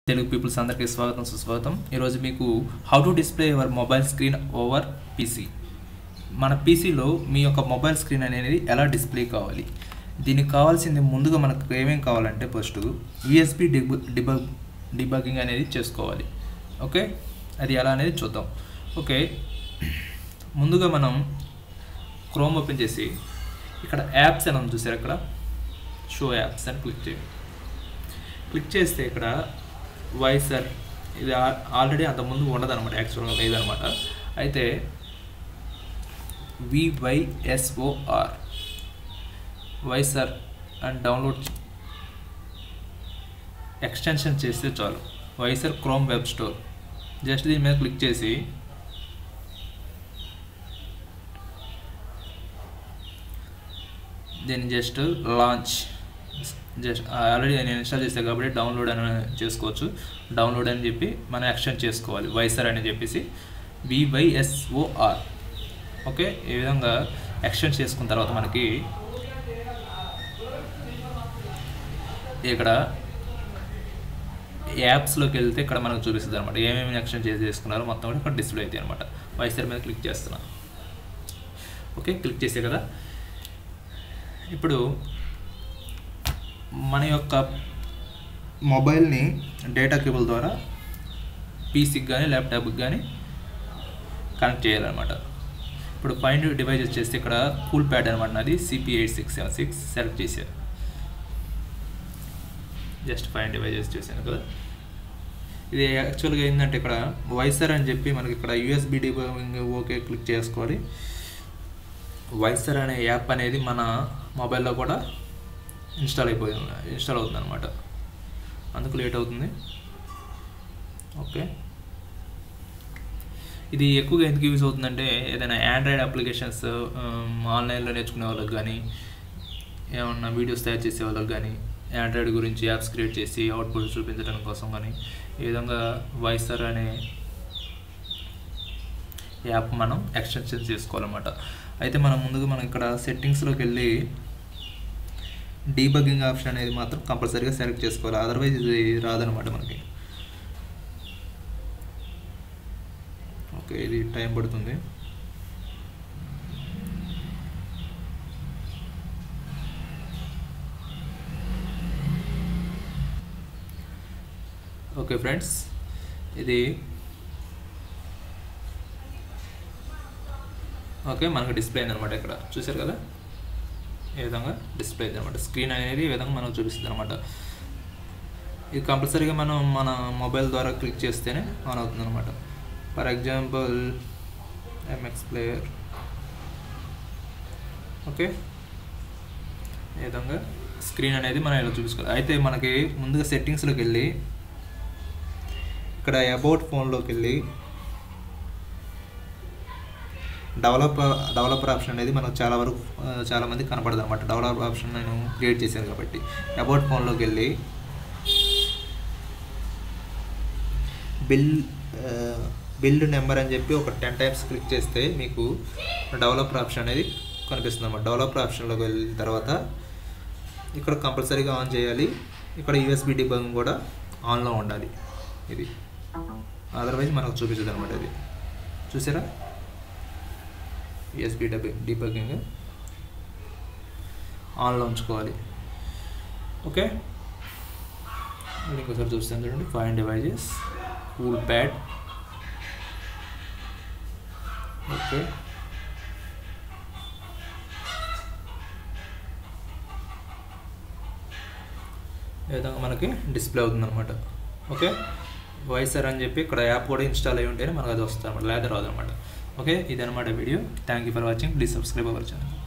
Telugu peoples అందరికీ స్వాగతం సుస్వాగతం ఈరోజు మీకు how to display your mobile screen over PC మన పీసీలో మీ యొక్క మొబైల్ స్క్రీన్ అనేది ఎలా డిస్ప్లే కావాలి దీనికి కావాల్సింది ముందుగా మనకు ఏమేం కావాలంటే ఫస్ట్ యూఎస్బి డిబ డిబగ్ డిబగ్గింగ్ అనేది చేసుకోవాలి ఓకే అది ఎలా అనేది చూద్దాం ఓకే ముందుగా మనం క్రోమ్ ఓపెన్ చేసి ఇక్కడ యాప్స్ అని ఉంది చూసారు ఇక్కడ షో యాప్స్ అని క్లిక్ చేయండి క్లిక్ చేస్తే ఇక్కడ వైసర్ ఇది ఆ- ఆల్రెడీ అంతకుముందు ఉండదన్నమాట యాక్చువల్గా లేదనమాట అయితే VYSOR Vysor and download extension చేస్తే చాలు Vysor Chrome web store just దీని మీద క్లిక్ చేసి దీన్ని జస్ట్ లాంచ్ జస్ట్ ఆల్రెడీ నేను ఇన్స్టాల్ చేశాను కాబట్టి డౌన్లోడ్ అని చేసుకోవచ్చు డౌన్లోడ్ అని చెప్పి మనం ఎక్స్టెండ్ చేసుకోవాలి వైసర్ అని చెప్పేసి వివైఎస్ఓఆర్ ఓకే ఈ విధంగా ఎక్స్టెండ్ చేసుకున్న తర్వాత మనకి ఇక్కడ యాప్స్లోకి వెళ్తే ఇక్కడ మనకు చూపిస్తుంది అనమాట ఏమేమి ఎక్స్టెండ్ చేసి చేసుకున్నారో మొత్తం కూడా ఇక్కడ డిస్ప్లే అవుతాయి అనమాట వైసర్ మీద క్లిక్ చేస్తున్నాను ఓకే క్లిక్ చేసే కదా ఇప్పుడు మన యొక్క మొబైల్ని డేటా కేబుల్ ద్వారా పీసీకి కానీ ల్యాప్టాప్కి కానీ కనెక్ట్ చేయాలన్నమాట ఇప్పుడు ఫైండ్ డివైజెస్ చేస్తే ఇక్కడ కూల్ ప్యాడ్ అనమాట నాది CP eight six seven six select చేశాను జస్ట్ ఫైండ్ డివైజెస్ చేశాను కదా ఇది యాక్చువల్గా ఏంటంటే ఇక్కడ వైసర్ అని చెప్పి మనకి ఇక్కడ యూఎస్బి డిబింగ్ ఓకే క్లిక్ చేసుకోవాలి వైసర్ అనే యాప్ అనేది మన మొబైల్లో కూడా ఇన్స్టాల్ అయిపోయింది ఇన్స్టాల్ అవుతుంది అనమాట అందుకు లేట్ అవుతుంది ఓకే ఇది ఎక్కువగా ఎందుకు యూజ్ అవుతుందంటే ఏదైనా ఆండ్రాయిడ్ అప్లికేషన్స్ ఆన్లైన్లో నేర్చుకునే వాళ్ళకి కానీ ఏమన్నా వీడియోస్ తయారు చేసే వాళ్ళకి కానీ ఆండ్రాయిడ్ గురించి యాప్స్ క్రియేట్ చేసి అవుట్పుట్ చూపించడం కోసం కానీ ఈ విధంగా వైసర్ అనే యాప్ మనం ఎక్స్టెన్షన్ చేసుకోవాలన్నమాట అయితే మనం ముందుగా మనం ఇక్కడ సెట్టింగ్స్లోకి వెళ్ళి డీబగ్గింగ్ ఆప్షన్ అనేది మాత్రం కంపల్సరీగా సెలెక్ట్ చేసుకోవాలి అదర్వైజ్ ఇది రాదనమాట మనకి ఓకే ఇది టైం పడుతుంది ఓకే ఫ్రెండ్స్ ఇది ఓకే మనకు డిస్ప్లే అయిందనమాట ఇక్కడ చూసారు కదా ఈ విధంగా డిస్ప్లే అయింది అనమాట స్క్రీన్ అనేది ఈ విధంగా మనకు చూపిస్తుంది అనమాట ఇది కంపల్సరీగా మనం మన మొబైల్ ద్వారా క్లిక్ చేస్తేనే ఆన్ అవుతుంది అనమాట for example MX player okay ఈ విధంగా స్క్రీన్ అనేది మనం ఇలా చూపించుకోవాలి అయితే మనకి ముందుగా సెట్టింగ్స్లోకి వెళ్ళి ఇక్కడ అబౌట్ ఫోన్లోకి వెళ్ళి డెవలపర్ డెవలపర్ ఆప్షన్ అనేది మనకు చాలా వరకు ఆ, చాలా మంది కనపడదు అనమాట డెవలపర్ ఆప్షన్ నేను క్రియేట్ చేశాను కాబట్టి అబౌట్ ఫోన్లోకి వెళ్ళి బిల్ బిల్డ్ నెంబర్ అని చెప్పి ఒక టెన్ టైమ్స్ క్లిక్ చేస్తే మీకు డెవలపర్ ఆప్షన్ అనేది కనిపిస్తుంది అనమాట డెవలపర్ ఆప్షన్లోకి వెళ్ళిన తర్వాత ఇక్కడ కంపల్సరీగా ఆన్ చేయాలి ఇక్కడ యూఎస్బి డిబగ్ కూడా ఆన్లో ఉండాలి ఇది అదర్వైజ్ మనకు చూపించదు అనమాట ఇది చూసారా యూఎస్బి డబి డీబగ్గింగ్ ఆన్లో ఉంచుకోవాలి ఓకే మళ్ళీ ఇంకోసారి చూస్తాను చూడండి find devices Coolpad okay ఈ విధంగా మనకి డిస్ప్లే అవుతుంది అనమాట ఓకే వైసర్ అని చెప్పి ఇక్కడ యాప్ కూడా ఇన్స్టాల్ అయ్యి ఉంటేనే మనకు అది వస్తుంది అనమాట లేదా రాదు అనమాట ఓకే ఇదనమాట video thank you for watching please subscribe our channel